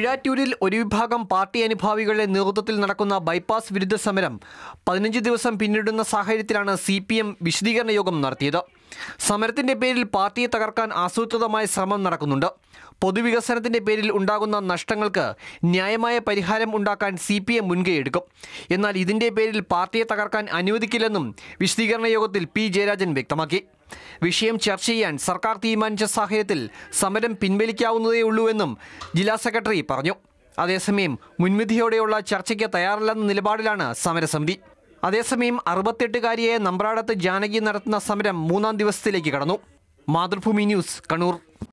കീഴാറ്റൂരിൽ ഒരു വിഭാഗം പാർട്ടി അനുഭാവികളുടെ നേതൃത്വത്തിൽ നടക്കുന്ന ബൈപ്പാസ് വിരുദ്ധ സമരം പതിനഞ്ച് ദിവസം പിന്നിടുന്ന സാഹചര്യത്തിലാണ് സി പി എം വിശദീകരണ യോഗം നടത്തിയത് സമരത്തിന്റെ പേരിൽ പാർട്ടിയെ തകർക്കാൻ ആസൂത്രിതമായ ശ്രമം നടക്കുന്നുണ്ട് പൊതുവികസനത്തിന്റെ പേരിൽ ഉണ്ടാകുന്ന നഷ്ടങ്ങൾക്ക് ന്യായമായ പരിഹാരം ഉണ്ടാക്കാൻ സി പി എം മുൻകൈയെടുക്കും എന്നാൽ ഇതിന്റെ പേരിൽ പാർട്ടിയെ തകർക്കാൻ അനുവദിക്കില്ലെന്നും വിശദീകരണ യോഗത്തിൽ പി ജയരാജൻ വ്യക്തമാക്കി വിഷയം ചർച്ച ചെയ്യാൻ സർക്കാർ തീരുമാനിച്ച സാഹചര്യത്തിൽ സമരം പിൻവലിക്കാവുന്നതേയുള്ളൂവെന്നും ജില്ലാ സെക്രട്ടറി പറഞ്ഞു അതേസമയം മുൻവിധിയോടെയുള്ള ചർച്ചയ്ക്ക് തയ്യാറല്ലെന്ന നിലപാടിലാണ് സമരസമിതി അതേസമയം അറുപത്തെട്ടുകാരിയായ നമ്പ്രാടത്ത് ജാനകി നടത്തുന്ന സമരം മൂന്നാം ദിവസത്തിലേക്ക് കടന്നു മാതൃഭൂമി ന്യൂസ് കണ്ണൂർ